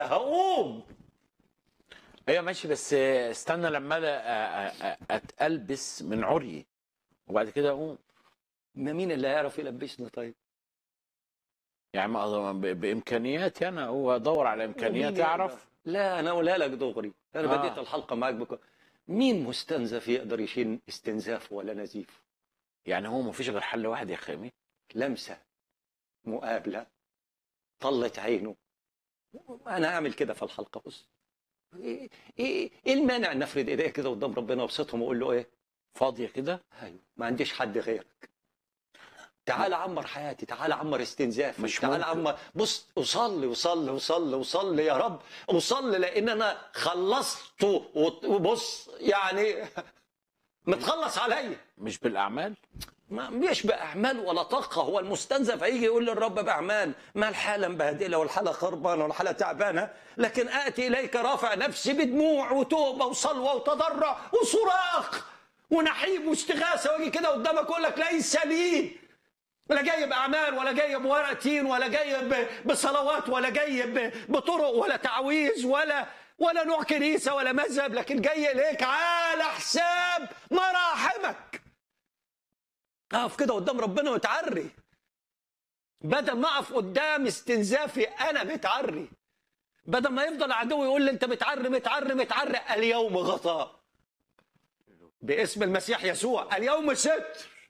هقوم ايوه ماشي بس استنى لما أنا أ- أ- أ- اتلبس من عري وبعد كده اقوم ما مين اللي هيعرف يلبسني طيب يعني ما ب- بامكانياتي انا هو ادور على امكانيات ومين يعرف يقدر؟ لا انا اقولها لك دغري انا آه. بديت الحلقه معاك بك مين مستنزف يقدر يشيل استنزاف ولا نزيف يعني هو ما فيش غير حل واحد يا خامي لمسه مقابله طلت عينه انا اعمل كده في الحلقه بص ايه ايه إيه المانع ان افرد ايديا كده قدام ربنا وابسطهم واقول له ايه فاضيه كده ايوه ما عنديش حد غيرك تعال عمر حياتي تعال عمر استنزافي مش تعال ممكن. عمر بص وصلي وصلي وصلي وصلي يا رب وصلي لان انا خلصت وط- وبص يعني متخلص عليا مش بالاعمال ما مش باعمال ولا طاقه هو المستنزف هيجي يقول للرب باعمال ما الحاله مبهدله والحاله خربانه والحاله تعبانه لكن اتي اليك رافع نفسي بدموع وتوبه وصلوه وتضرع وصراخ ونحيب واستغاثه واجي كده قدامك اقول لك ليس لي لا جاي باعمال ولا جاي بورق تين ولا جاي ب- بصلوات ولا جاي ب- بطرق ولا تعويذ ولا ولا نوع كنيسه ولا مذهب لكن جاي اليك على حساب مراحمك اقف كده قدام ربنا وتعري بدل ما اقف قدام استنزافي انا متعري بدل ما يفضل عدوي يقول لي انت متعري متعري متعري اليوم غطاء باسم المسيح يسوع اليوم ستر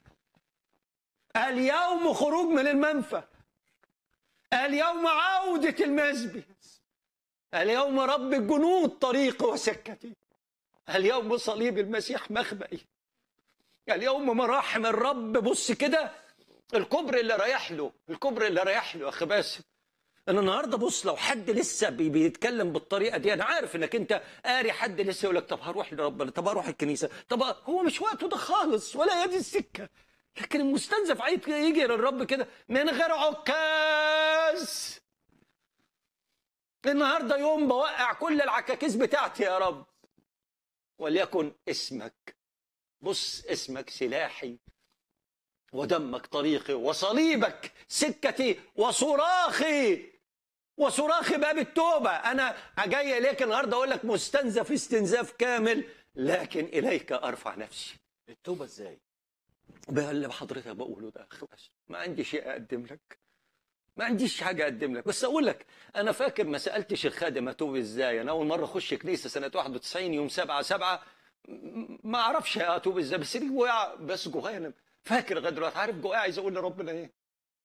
اليوم خروج من المنفى اليوم عودة المسبح اليوم رب الجنود طريقي وسكتي اليوم صليب المسيح مخبئي اليوم مراحم الرب بص كده الكبر اللي رايح له الكبر اللي رايح له يا اخي باسم انا النهارده بص لو حد لسه بي- بيتكلم بالطريقه دي انا عارف انك انت قاري حد لسه يقول لك طب هروح لربنا طب هروح الكنيسه طب هو مش وقته ده خالص ولا هي دي السكه لكن المستنزف عايز يجي للرب كده من غير عكاز النهارده يوم بوقع كل العكاكيز بتاعتي يا رب وليكن اسمك بص اسمك سلاحي ودمك طريقي وصليبك سكتي وصراخي وصراخي باب التوبة أنا جاي إليك النهاردة أقول لك مستنزف استنزاف كامل لكن إليك أرفع نفسي التوبه ازاي بقى اللي حضرتك بقوله ده أخ بس ما عندي شيء أقدم لك ما عنديش حاجة أقدم لك بس أقول لك أنا فاكر ما سألتش الخادم أتوب إزاي أنا أول مرة أخش كنيسة سنة 91 يوم 7 7 ما أعرفش أتوب إزاي بس ليه جوايا بس جوايا أنا فاكر لغاية دلوقتي عارف جوايا عايز أقول لربنا إيه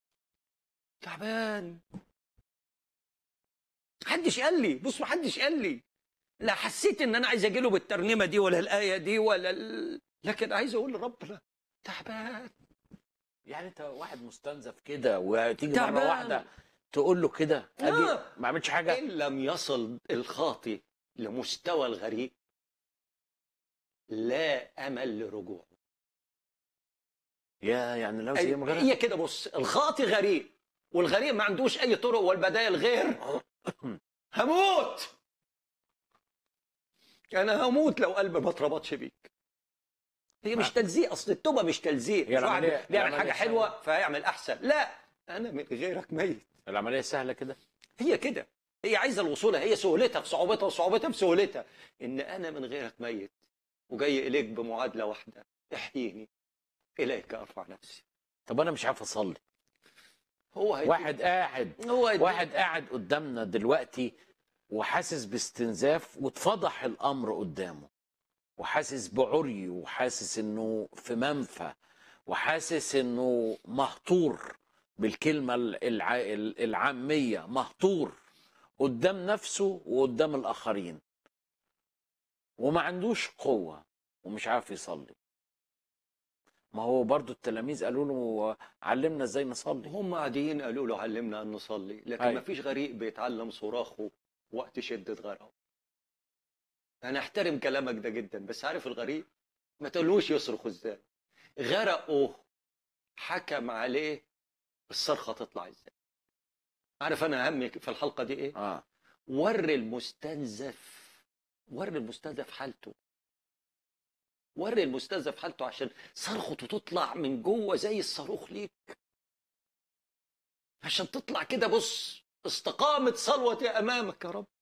تعبان محدش قال لي بص محدش قال لي لا حسيت ان انا عايز اجي له بالترنيمه دي ولا الايه دي ولا ال... لكن عايز اقول لربنا تعبان يعني انت واحد مستنزف كده وتيجي مره تعبان. واحده تقول له كده اجي آه. ما عملتش حاجه ان لم يصل الخاطي لمستوى الغريق لا امل لرجوعه يا يعني لو زي ما هي كده بص الخاطي غريق والغريق ما عندوش اي طرق والبدائل غير هموت انا هموت لو قلبي ما اتربطش بيك هي مش تلزيق اصل التوبه مش تلزيق هي مش واحد العملية- بيعمل العملية حاجه سهلة. حلوه فهيعمل احسن لا انا من غيرك ميت العمليه سهله كده هي كده هي عايزه الوصول هي سهولتها في صعوبتها وصعوبتها في سهولتها ان انا من غيرك ميت وجاي اليك بمعادله واحده احييني اليك ارفع نفسي طب انا مش عارف اصلي هو هيديك- واحد قاعد هو هيديك- واحد قاعد قدامنا دلوقتي وحاسس باستنزاف واتفضح الامر قدامه وحاسس بعري وحاسس انه في منفى وحاسس انه مهطور بالكلمه الع... العاميه مهطور قدام نفسه وقدام الاخرين وما عندوش قوه ومش عارف يصلي ما هو برضو التلاميذ قالوا له علمنا ازاي نصلي هم قاعدين قالوا له علمنا ان نصلي لكن أيوة. ما فيش غريق بيتعلم صراخه وقت شده غرقه انا احترم كلامك ده جدا بس عارف الغريق ما تقولوش يصرخ ازاي غرقه حكم عليه الصرخه تطلع ازاي عارف انا همي في الحلقه دي ايه اه وري المستنزف وري المستنزف حالته وري المستنزف حالته عشان صرخته تطلع من جوه زي الصاروخ ليك عشان تطلع كده بص استقامت صلوتي امامك يا رب